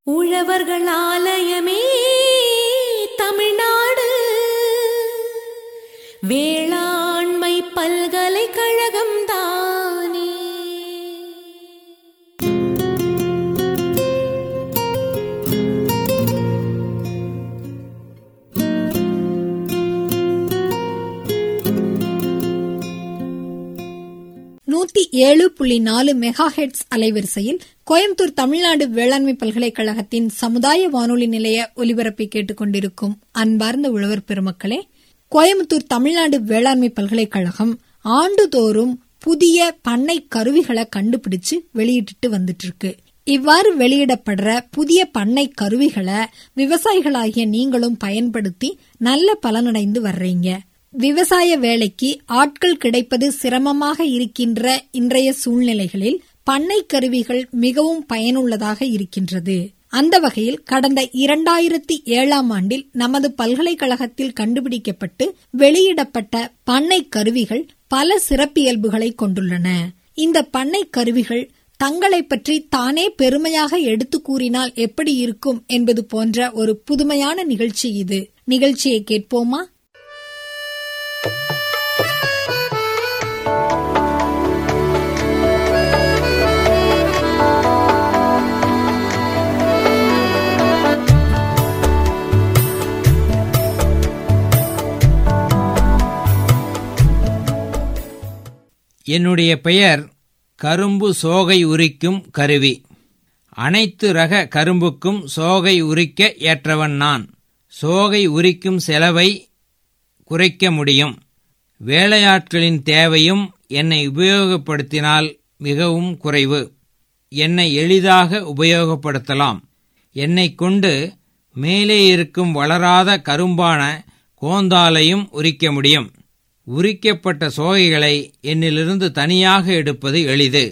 உழவர்கள் ஆலயமே தமிழ்நாடு வேளாண்மை பல்கலைக்கழகம் தானே நூத்தி ஏழு புள்ளி நாலு மெகா ஹெட்ஸ் அலைவரிசையில் கோயம்புத்தூர் தமிழ்நாடு வேளாண்மை பல்கலைக்கழகத்தின் சமுதாய வானொலி நிலைய ஒலிபரப்பை கேட்டுக்கொண்டிருக்கும் அன்பார்ந்த உழவர் பெருமக்களே கோயம்புத்தூர் தமிழ்நாடு வேளாண்மை பல்கலைக்கழகம் ஆண்டுதோறும் புதிய பண்ணை கருவிகளை கண்டுபிடிச்சு வெளியிட்டு வந்துட்டு இருக்கு இவ்வாறு வெளியிடப்படுற புதிய பண்ணை கருவிகளை விவசாயிகளாகிய நீங்களும் பயன்படுத்தி நல்ல பலனடைந்து வர்றீங்க விவசாய வேலைக்கு ஆட்கள் கிடைப்பது சிரமமாக இருக்கின்ற இன்றைய சூழ்நிலைகளில் பண்ணை கருவிகள் மிகவும் பயனுள்ளதாக இருக்கின்றது அந்த வகையில் கடந்த இரண்டாயிரத்தி ஏழாம் ஆண்டில் நமது பல்கலைக்கழகத்தில் கண்டுபிடிக்கப்பட்டு வெளியிடப்பட்ட பண்ணை கருவிகள் பல சிறப்பியல்புகளை கொண்டுள்ளன இந்த பண்ணை கருவிகள் தங்களை பற்றி தானே பெருமையாக எடுத்து கூறினால் எப்படி இருக்கும் என்பது போன்ற ஒரு புதுமையான நிகழ்ச்சி இது நிகழ்ச்சியை கேட்போமா என்னுடைய பெயர் கரும்பு சோகை உரிக்கும் கருவி அனைத்து ரக கரும்புக்கும் சோகை உரிக்க ஏற்றவன் நான் சோகை உரிக்கும் செலவை குறைக்க முடியும் வேலையாட்களின் தேவையும் என்னை உபயோகப்படுத்தினால் மிகவும் குறைவு என்னை எளிதாக உபயோகப்படுத்தலாம் என்னை கொண்டு மேலே இருக்கும் வளராத கரும்பான கோந்தாலையும் உரிக்க முடியும் உரிக்கப்பட்ட சோகைகளை என்னிலிருந்து தனியாக எடுப்பது எளிது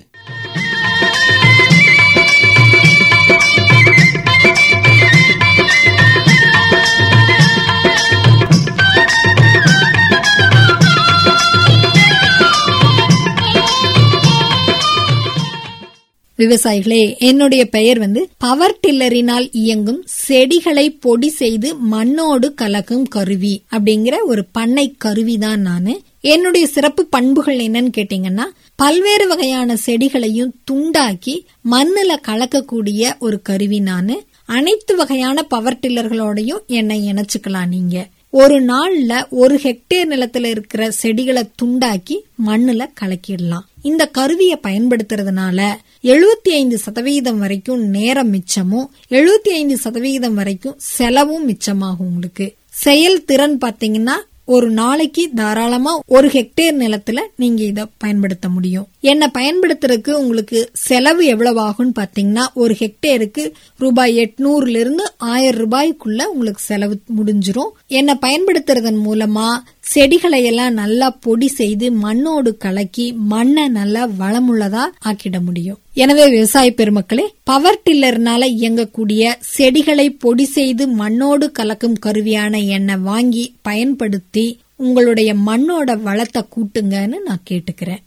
விவசாயிகளே என்னுடைய பெயர் வந்து பவர் டில்லரினால் இயங்கும் செடிகளை பொடி செய்து மண்ணோடு கலக்கும் கருவி அப்படிங்கிற ஒரு பண்ணை கருவி தான் நானு என்னுடைய சிறப்பு பண்புகள் என்னன்னு கேட்டீங்கன்னா பல்வேறு வகையான செடிகளையும் துண்டாக்கி மண்ணுல கலக்கக்கூடிய ஒரு கருவி நானு அனைத்து வகையான பவர் டில்லர்களோடையும் என்னை இணைச்சுக்கலாம் நீங்க ஒரு நாள்ல ஒரு ஹெக்டேர் நிலத்துல இருக்கிற செடிகளை துண்டாக்கி மண்ணுல கலக்கிடலாம் இந்த கருவியை பயன்படுத்துறதுனால எழுபத்தி ஐந்து சதவீதம் வரைக்கும் நேரம் மிச்சமும் எழுபத்தி ஐந்து சதவீதம் வரைக்கும் செலவும் மிச்சமாகும் உங்களுக்கு செயல்திறன் பாத்தீங்கன்னா ஒரு நாளைக்கு தாராளமா ஒரு ஹெக்டேர் நிலத்துல நீங்க இத பயன்படுத்த முடியும் என்ன பயன்படுத்துறதுக்கு உங்களுக்கு செலவு எவ்வளவு ஆகும்னு பாத்தீங்கன்னா ஒரு ஹெக்டேருக்கு ரூபாய் எட்நூறுல இருந்து ஆயிரம் ரூபாய்க்குள்ள உங்களுக்கு செலவு முடிஞ்சிரும் என்ன பயன்படுத்துறதன் மூலமா செடிகளை எல்லாம் நல்லா பொடி செய்து மண்ணோடு கலக்கி மண்ணை நல்லா வளமுள்ளதா ஆக்கிட முடியும் எனவே விவசாய பெருமக்களே பவர் டில்லர்னால இயங்கக்கூடிய செடிகளை பொடி செய்து மண்ணோடு கலக்கும் கருவியான எண்ணெய் வாங்கி பயன்படுத்தி உங்களுடைய மண்ணோட வளத்தை கூட்டுங்கன்னு நான் கேட்டுக்கிறேன்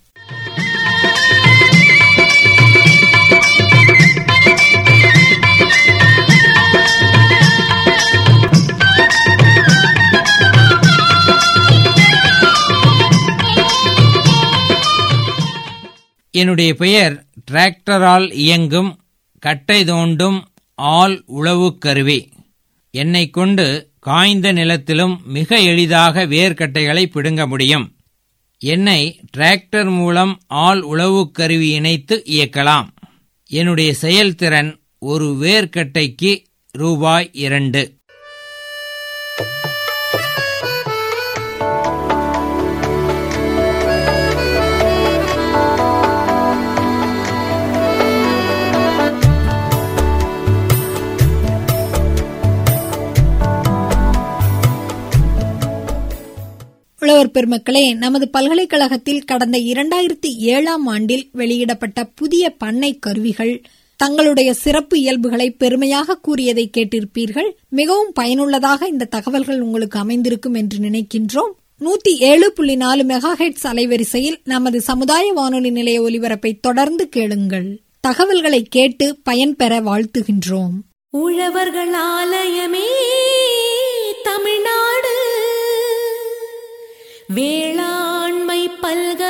என்னுடைய பெயர் டிராக்டரால் இயங்கும் கட்டை தோண்டும் ஆள் உழவு கருவி என்னை கொண்டு காய்ந்த நிலத்திலும் மிக எளிதாக வேர்க்கட்டைகளை பிடுங்க முடியும் என்னை டிராக்டர் மூலம் ஆள் உழவு கருவி இணைத்து இயக்கலாம் என்னுடைய செயல்திறன் ஒரு வேர்க்கட்டைக்கு ரூபாய் இரண்டு உழவர் பெருமக்களே நமது பல்கலைக்கழகத்தில் கடந்த இரண்டாயிரத்தி ஏழாம் ஆண்டில் வெளியிடப்பட்ட புதிய பண்ணை கருவிகள் தங்களுடைய சிறப்பு இயல்புகளை பெருமையாக கூறியதை கேட்டிருப்பீர்கள் மிகவும் பயனுள்ளதாக இந்த தகவல்கள் உங்களுக்கு அமைந்திருக்கும் என்று நினைக்கின்றோம் நூத்தி ஏழு புள்ளி நாலு மெகா ஹெட்ஸ் அலைவரிசையில் நமது சமுதாய வானொலி நிலைய ஒலிபரப்பை தொடர்ந்து கேளுங்கள் தகவல்களை கேட்டு பயன்பெற வாழ்த்துகின்றோம் உழவர்கள் ஆலயமே தமிழ்நாடு வேளாண்மை பல்கலை